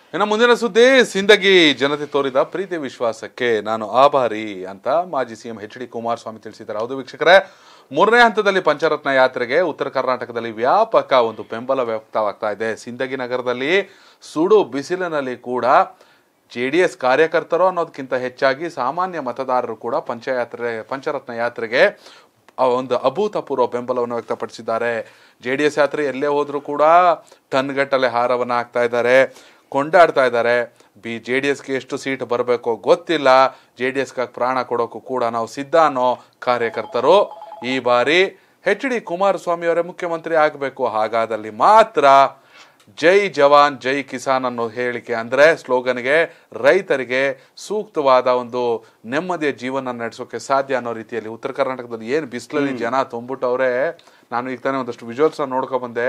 ಇನ್ನು ಮುಂದಿನ ಸುದ್ದಿ ಸಿಂದಗಿ ಜನತೆ ತೋರಿದ ಪ್ರೀತಿ ವಿಶ್ವಾಸಕ್ಕೆ ನಾನು ಆಭಾರಿ ಅಂತ ಮಾಜಿ ಸಿಎಂ ಎಚ್ ಡಿ ಕುಮಾರಸ್ವಾಮಿ ತಿಳಿಸಿದ್ದಾರೆ ಹೌದು ವೀಕ್ಷಕರೇ ಮೂರನೇ ಹಂತದಲ್ಲಿ ಪಂಚರತ್ನ ಯಾತ್ರೆಗೆ ಉತ್ತರ ಕರ್ನಾಟಕದಲ್ಲಿ ವ್ಯಾಪಕ ಒಂದು ಬೆಂಬಲ ವ್ಯಕ್ತವಾಗ್ತಾ ಇದೆ ಸಿಂದಗಿ ನಗರದಲ್ಲಿ ಸುಡು ಬಿಸಿಲಿನಲ್ಲಿ ಕೂಡ ಜೆ ಡಿ ಎಸ್ ಕಾರ್ಯಕರ್ತರು ಅನ್ನೋದಕ್ಕಿಂತ ಹೆಚ್ಚಾಗಿ ಸಾಮಾನ್ಯ ಮತದಾರರು ಕೂಡ ಪಂಚಯಾತ್ರೆ ಪಂಚರತ್ನ ಯಾತ್ರೆಗೆ ಆ ಒಂದು ಅಭೂತಪೂರ್ವ ಬೆಂಬಲವನ್ನು ವ್ಯಕ್ತಪಡಿಸಿದ್ದಾರೆ ಜೆ ಡಿ ಎಸ್ ಯಾತ್ರೆ ಎಲ್ಲೇ ಹೋದ್ರೂ ಕೂಡ ಟನ್ಗಟ್ಟಲೆ ಹಾರವನ್ನು ಹಾಕ್ತಾ ಇದ್ದಾರೆ ಕೊಂಡಾಡ್ತಾ ಇದ್ದಾರೆ ಬಿ ಜೆ ಡಿ ಎಸ್ಗೆ ಎಷ್ಟು ಸೀಟ್ ಬರಬೇಕೋ ಗೊತ್ತಿಲ್ಲ ಜೆ ಡಿ ಎಸ್ಗಾಗಿ ಪ್ರಾಣ ಕೊಡೋಕ್ಕೂ ಕೂಡ ನಾವು ಸಿದ್ಧ ಅನ್ನೋ ಕಾರ್ಯಕರ್ತರು ಈ ಬಾರಿ ಎಚ್ ಡಿ ಕುಮಾರಸ್ವಾಮಿ ಅವರೇ ಮುಖ್ಯಮಂತ್ರಿ ಆಗಬೇಕು ಹಾಗಾದಲ್ಲಿ ಮಾತ್ರ ಜೈ ಜವಾನ್ ಜೈ ಕಿಸಾನ್ ಅನ್ನೋ ಹೇಳಿಕೆ ಅಂದ್ರೆ ಸ್ಲೋಗನ್ಗೆ ರೈತರಿಗೆ ಸೂಕ್ತವಾದ ಒಂದು ನೆಮ್ಮದಿಯ ಜೀವನ ನಡೆಸೋಕೆ ಸಾಧ್ಯ ಅನ್ನೋ ರೀತಿಯಲ್ಲಿ ಉತ್ತರ ಕರ್ನಾಟಕದಲ್ಲಿ ಏನ್ ಬಿಸಿಲಲ್ಲಿ ಜನ ತುಂಬಿಟ್ಟವ್ರೆ ನಾನು ಈಗ ತಾನೇ ಒಂದಷ್ಟು ವಿಜುವಲ್ಸ್ ನೋಡ್ಕೊ ಬಂದೆ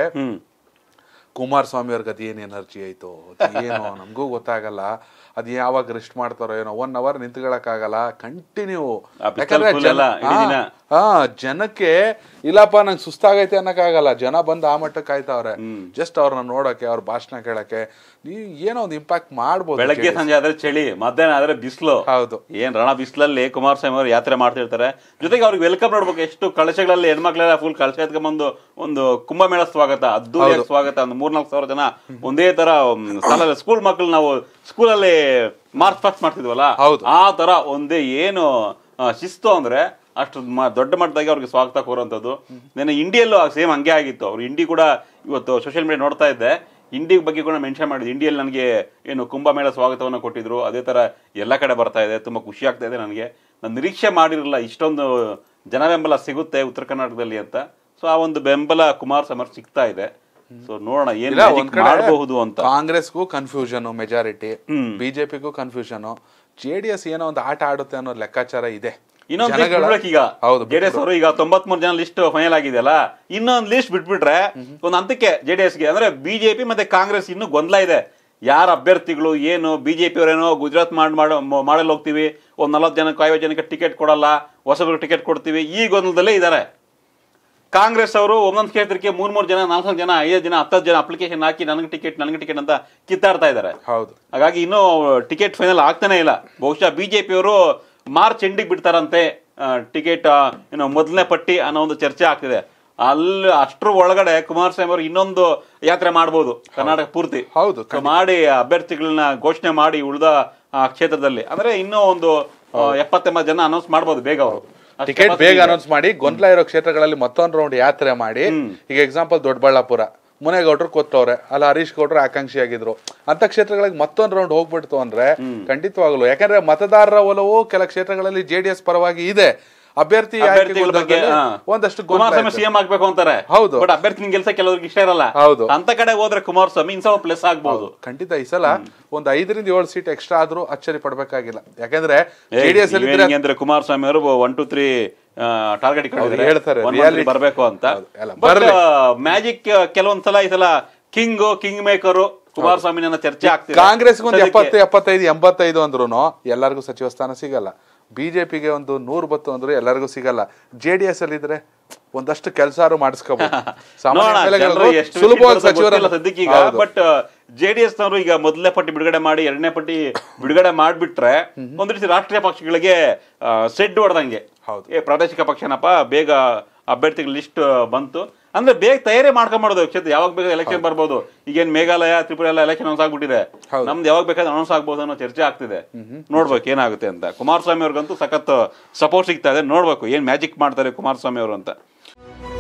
ಕುಮಾರಸ್ವಾಮಿ ಅವ್ರಿಗೆ ಅದೇನು ಎನರ್ಜಿ ಆಯ್ತು ಅದ್ ಏನೋ ನಮಗೂ ಗೊತ್ತಾಗಲ್ಲ ಅದ್ ಯಾವಾಗ ರೆಸ್ಟ್ ಮಾಡ್ತಾರೋ ಏನೋ ಒನ್ ಅವರ್ ನಿಂತ್ಕೊಳಕ್ಕಾಗಲ್ಲ ಕಂಟಿನ್ಯೂ ಆ ಬಿಸಿಲು full ಅಲ್ಲ, ಇಡೀ ದಿನ. ಹಾ ಜನಕ್ಕೆ ಇಲ್ಲಪ್ಪ ನಂಗೆ ಸುಸ್ತಾಗೈತೆ ಅನ್ನಕ್ಕಾಗಲ್ಲ ಜನ ಬಂದು ಆ ಮಟ್ಟಕ್ಕೆ ಕಾಯ್ತಾವ್ರೆ ಜಸ್ಟ್ ಅವ್ರನ್ನ ನೋಡಕ್ಕೆ ಅವ್ರ ಭಾಷಣ ಕೇಳಕ್ಕೆ ನೀವು ಏನೋ ಒಂದು ಇಂಪ್ಯಾಕ್ಟ್ ಮಾಡ್ಬೋದು ಬೆಳಗ್ಗೆ ಸಂಜೆ ಆದ್ರೆ ಚಳಿ ಮಧ್ಯಾಹ್ನ ಆದ್ರೆ ಬಿಸಿಲು ಹೌದು ಏನ್ ರಣ ಬಿಸಿಲಲ್ಲಿ ಕುಮಾರಸ್ವಾಮಿ ಅವರು ಯಾತ್ರೆ ಮಾಡ್ತಿರ್ತಾರೆ ಜೊತೆಗೆ ಅವ್ರಿಗೆ ವೆಲ್ಕಮ್ ನೋಡ್ಬೇಕು ಎಷ್ಟು ಕಳಶಗಳಲ್ಲಿ ಹೆಣ್ಮಕ್ಳೆಲ್ಲ ಫುಲ್ ಕಳಶ ಎತ್ಕೊಂಡ್ಬಂದು ಒಂದು ಕುಂಭಮೇಳ ಸ್ವಾಗತ ಅದ್ದೂರಿಯಾಗಿ ಸ್ವಾಗತ ಒಂದು ಮೂರ್ನಾಲ್ಕು ಸಾವಿರ ಜನ ಒಂದೇ ತರ ಸ್ಥಳ ಸ್ಕೂಲ್ ಮಕ್ಕಳು ನಾವು ಸ್ಕೂಲಲ್ಲಿ ಮಾರ್ಚ್ ಪಾಸ್ಟ್ ಮಾಡ್ತಿದ್ವಲ್ಲ ಹೌದು. ಆ ತರ ಒಂದೇ ಏನು ಆ, ಶಿಸ್ತು ಅಂದ್ರೆ ಅಷ್ಟು ಮ- ದೊಡ್ಡ ಮಟ್ಟದಾಗಿ ಅವ್ರಿಗೆ ಸ್ವಾಗತ ಕೋರುವಂಥದ್ದು ನೆನ್ನೆ ಇಂಡಿಯಲ್ಲೂ ಸೇಮ್ ಹಂಗೆ ಆಗಿತ್ತು ಅವ್ರು ಇಂಡಿ ಕೂಡ ಇವತ್ತು ಸೋಷಿಯಲ್ ಮೀಡಿಯಾ ನೋಡ್ತಾ ಇದ್ದೆ ಇಂಡಿ ಬಗ್ಗೆ ಕೂಡ ಮೆನ್ಷನ್ ಮಾಡಿದ್ರು ಇಂಡಿಯಲ್ಲಿ ನನಗೆ ಏನು ಕುಂಭಮೇಳ ಸ್ವಾಗತವನ್ನು ಕೊಟ್ಟಿದ್ರು ಅದೇ ತರ ಎಲ್ಲ ಕಡೆ ಬರ್ತಾ ಇದೆ ತುಂಬಾ ಖುಷಿ ಆಗ್ತಾ ಇದೆ ನನಗೆ ನಾನು ನಿರೀಕ್ಷೆ ಮಾಡಿರಲಿಲ್ಲ ಇಷ್ಟೊಂದು ಜನ ಬೆಂಬಲ ಸಿಗುತ್ತೆ ಉತ್ತರ ಕರ್ನಾಟಕದಲ್ಲಿ ಅಂತ ಸೊ ಆ ಒಂದು ಬೆಂಬಲ ಕುಮಾರಸ್ವಾಮಿ ಅವ್ರಿಗೆ ಸಿಗ್ತಾ ಇದೆ ಸೊ ನೋಡೋಣ ಏನ್ ಇಲ್ಲ magic ಒಂದ್ ಕಡೆ ಮಾಡಬಹುದು ಅಂತ ಕಾಂಗ್ರೆಸ್ಗೂ ಕನ್ಫ್ಯೂಷನ್ ಮೆಜಾರಿಟಿ ಬಿಜೆಪಿಗೂ ಕನ್ಫ್ಯೂಷನ್ ಜೆ ಡಿ ಎಸ್ ಏನೋ ಒಂದು ಆಟ ಆಡುತ್ತೆ ಅನ್ನೋ ಲೆಕ್ಕಾಚಾರ ಇದೆ ಇನ್ನೊಂದು ಲಿಸ್ಟ್ ಜನಗಳ- ಬಿಡ್ಬೇಕು ಈಗ ಹೌದು ಜೆಡಿಎಸ್ ಅವರು ಈಗ ತೊಂಬತ್ಮೂರು ಜನ ಲಿಸ್ಟ್ ಫೈನಲ್ ಆಗಿದೆಯಲ್ಲ ಇನ್ನೊಂದು ಲಿಸ್ಟ್ ಬಿಟ್ಬಿಟ್ರೆ ಒಂದು ಹಂತಕ್ಕೆ ಜೆಡಿಎಸ್ಗೆ ಅಂದ್ರೆ ಬಿಜೆಪಿ ಮತ್ತೆ ಕಾಂಗ್ರೆಸ್ ಇನ್ನೂ ಗೊಂದಲ ಇದೆ ಯಾರ ಅಭ್ಯರ್ಥಿಗಳು ಏನು ಬಿಜೆಪಿ ಅವರೇನೋ ಗುಜರಾತ್ ಮಾಡಿ ಮಾಡಲ್ ಹೋಗ್ತೀವಿ ಒಂದ್ ನಲವತ್ತು ಜನಕ್ಕೆ ಐವತ್ತು ಜನಕ್ಕೆ ಟಿಕೆಟ್ ಕೊಡಲ್ಲ ಹೊಸಬ್ರಿಗೆ ಟಿಕೆಟ್ ಕೊಡ್ತೀವಿ ಈ ಗೊಂದಲದಲ್ಲೇ ಇದ್ದಾರೆ ಕಾಂಗ್ರೆಸ್ ಅವರು ಒಂದೊಂದು ಕ್ಷೇತ್ರಕ್ಕೆ ಮೂರ್ ಮೂರು ಜನ ನಾಲ್ಕು ಜನ ಐದು ಜನ ಹತ್ತು ಜನ ಅಪ್ಲಿಕೇಶನ್ ಹಾಕಿ ನನಗೆ ಟಿಕೆಟ್ ನನಗೆ ಟಿಕೆಟ್ ಅಂತ ಕಿತ್ತಾಡ್ತಾ ಇದ್ದಾರೆ ಹೌದು ಹಾಗಾಗಿ ಇನ್ನೂ ಟಿಕೆಟ್ ಫೈನಲ್ ಆಗ್ತಾನೆ ಇಲ್ಲ ಬಹುಶಃ ಬಿಜೆಪಿ ಅವರು ಮಾರ್ಚ್ ಎಂಡಿಗೆ ಬಿಡ್ತಾರಂತೆ ಟಿಕೆಟ್ ಏನು ಮೊದಲನೇ ಪಟ್ಟಿ ಅನ್ನೋ ಒಂದು ಚರ್ಚೆ ಆಗ್ತಿದೆ ಅಲ್ಲಿ ಅಷ್ಟ್ರ ಒಳಗಡೆ ಕುಮಾರಸ್ವಾಮಿ ಅವರು ಇನ್ನೊಂದು ಯಾತ್ರೆ ಮಾಡ್ಬೋದು ಕರ್ನಾಟಕ ಪೂರ್ತಿ ಹೌದು, So ಮಾಡಿ ಅಭ್ಯರ್ಥಿಗಳನ್ನ ಘೋಷಣೆ ಮಾಡಿ ಉಳಿದ ಕ್ಷೇತ್ರದಲ್ಲಿ ಅಂದ್ರೆ ಇನ್ನೂ ಒಂದು ಆ, ಎಪ್ಪತ್ತೆಂಬತ್ತು ಜನ ಅನೌನ್ಸ್ ಮಾಡ್ಬೋದು ಬೇಗ ಅವರು ಅಷ್ಟು ಟಿಕೆಟ್ capacity ಬೇಗ ಇದೆ. ಅನೌನ್ಸ್ ಮಾಡಿ ಗೊಂದಲ ಇರೋ ಕ್ಷೇತ್ರಗಳಲ್ಲಿ ಮತ್ತೊಂದು ರೌಂಡ್ ಯಾತ್ರೆ ಮಾಡಿ ಈಗ ಎಕ್ಸಾಂಪಲ್ ದೊಡ್ಡಬಳ್ಳಾಪುರ ಮುನೇಗೌಡರು ಕೊತ್ತವ್ರೆ ಅಲ್ಲಿ ಹರೀಶ್ ಗೌಡ್ರು ಆಕಾಂಕ್ಷಿ ಆಗಿದ್ರು ಅಂತ ಕ್ಷೇತ್ರಗಳಿಗೆ ಮತ್ತೊಂದು ರೌಂಡ್ ಹೋಗ್ಬಿಡ್ತು ಅಂದ್ರೆ ಖಂಡಿತವಾಗ್ಲು ಯಾಕಂದ್ರೆ ಮತದಾರರ ಒಲವು ಕೆಲ ಕ್ಷೇತ್ರಗಳಲ್ಲಿ ಜೆಡಿಎಸ್ ಪರವಾಗಿ ಇದೆ ಅಭ್ಯರ್ಥಿ ಆಯ್ಕೆ ಅಭ್ಯರ್ಥಿಗಳ ಬಗ್ಗೆ ಗೊಂದಲದಲ್ಲಿ ಹಾ. ಒಂದಷ್ಟು ಗೊಂದಲ ಕುಮಾರಸ್ವಾಮಿ ಇದೆ. ಸಿಎಂ ಆಗ್ಬೇಕು ಅಂತಾರೆ ಹೌದು. ಬಟ್ ಅಭ್ಯರ್ಥಿ ಗೆಲ್ಸ ಕೆಲವ್ರಿಗೆ ಇಷ್ಟ ಇರಲ್ಲ ಹೌದು. ಅಂತ ಕಡೆ ಹೋದ್ರೆ ಕುಮಾರಸ್ವಾಮಿ ಇನ್ ಸ್ವಲ್ಪ ಪ್ಲಸ್ ಆಗ್ಬಹುದು ಖಂಡಿತ ಈ ಸಲ ಒಂದ್ ಐದರಿಂದ ಏಳು ಸೀಟ್ ಎಕ್ಸ್ಟ್ರಾ ಆದ್ರೂ ಅಚ್ಚರಿ ಪಡ್ಬೇಕಾಗಿಲ್ಲ ಯಾಕಂದ್ರೆ ಜೆಡಿಎಸ್ ಅಲ್ಲಿ ಇದ್ರೆ ಅಂದ್ರೆ ಕುಮಾರಸ್ವಾಮಿ ಅವರು ಒನ್ ಟು ತ್ರೀ ಟಾರ್ಗೆಟ್ ಹೌದು, ಹೇಳ್ತಾರೆ, reality- ಬರಬೇಕು ಅಂತ ಹೌದು, ಎಲ್ಲ ಬಟ್ ಬರ್ಲಿ. ಮ್ಯಾಜಿಕ್ ಕೆಲವೊಂದ್ಸಲ ಈ ಸಲ ಕಿಂಗ್ ಕಿಂಗ್ ಮೇಕರ್ ಕುಮಾರಸ್ವಾಮಿ ನನ್ನ ಚರ್ಚೆ ಆಗ್ತಿದೆ ಕಾಂಗ್ರೆಸ್ಗೆ ಒಂದು ಸದ್ಯಕ್ಕೆ ಎಪ್ಪತ್ತು ಎಪ್ಪತ್ತೈದು ಎಂಬತ್ತೈದು ಅಂದ್ರೂ ಎಲ್ಲರಿಗೂ ಸಚಿವ ಸ್ಥಾನ ಸಿಗಲ್ಲ ಬಿಜೆಪಿಗೆ ಒಂದು ನೂರು ಬತ್ತು ಅಂದ್ರೂ ಎಲ್ಲರಿಗೂ ಸಿಗಲ್ಲ ಜೆ ಡಿ ಎಸ್ ಅಲ್ಲಿ ಇದ್ರೆ ಒಂದಷ್ಟು ಕೆಲಸ ಮಾಡಿಸ್ಕೋಬಹುದು ನೋಡೋಣ, ಜನರು ಎಷ್ಟು ಸುಲಭವಾಗಿ ಸೀಟ್ ಬರ್ತದೆ ಗೊತ್ತಿಲ್ಲ ಸಚಿವರ ಸದ್ಯಕ್ಕೆ ಈಗ ಬಟ್ ಜೆಡಿಎಸ್ ನವರು ಈಗ ಮೊದಲನೇ ಪಟ್ಟಿ ಬಿಡುಗಡೆ ಮಾಡಿ ಎರಡನೇ ಪಟ್ಟಿ ಬಿಡುಗಡೆ ಮಾಡ್ಬಿಟ್ರೆ ಒಂದ್ ರೀತಿ ರಾಷ್ಟ್ರೀಯ ಪಕ್ಷಗಳಿಗೆ ಸೆಡ್ ಹೊಡೆದಂಗೆ ಹೌದು. ಏ ಪ್ರಾದೇಶಿಕ ಪಕ್ಷನಪ್ಪ ಬೇಗ ಅಭ್ಯರ್ಥಿಗಳ ಲಿಸ್ಟ್ ಬಂತು ಅಂದ್ರೆ ಬೇಗ ತಯಾರಿ ಮಾಡ್ಕೊಂಡ್ಬಿಡೋದು ಕ್ಷೇತ್ರ ಯಾವಾಗ ಬೇಕಾದ್ರೆ ಎಲೆಕ್ಷನ್ ಬರ್ಬೋದು ಈಗೇನ್ ಮೇಘಾಲಯ ತ್ರಿಪುರ ಎಲ್ಲ ಎಲೆಕ್ಷನ್ ಅನೌನ್ಸ್ ಆಗ್ಬಿಟ್ಟಿದೆ ನಮ್ದು ಯಾವಾಗ ಬೇಕಾದ್ರೆ ಅನೌನ್ಸ್ ಆಗ್ಬೋದು ಅನ್ನೋ ಚರ್ಚೆ ಆಗ್ತಿದೆ ನೋಡ್ಬೇಕು ಏನಾಗುತ್ತೆ ಅಂತ ಕುಮಾರಸ್ವಾಮಿ ಅವ್ರಿಗಂತೂ ಸಖತ್ ಸಪೋರ್ಟ್ ಸಿಗ್ತಾ ಇದೆ ನೋಡ್ಬೇಕು ಏನ್ ಮ್ಯಾಜಿಕ್ ಮಾಡ್ತಾರೆ ಕುಮಾರಸ್ವಾಮಿ ಅವರು ಅಂತ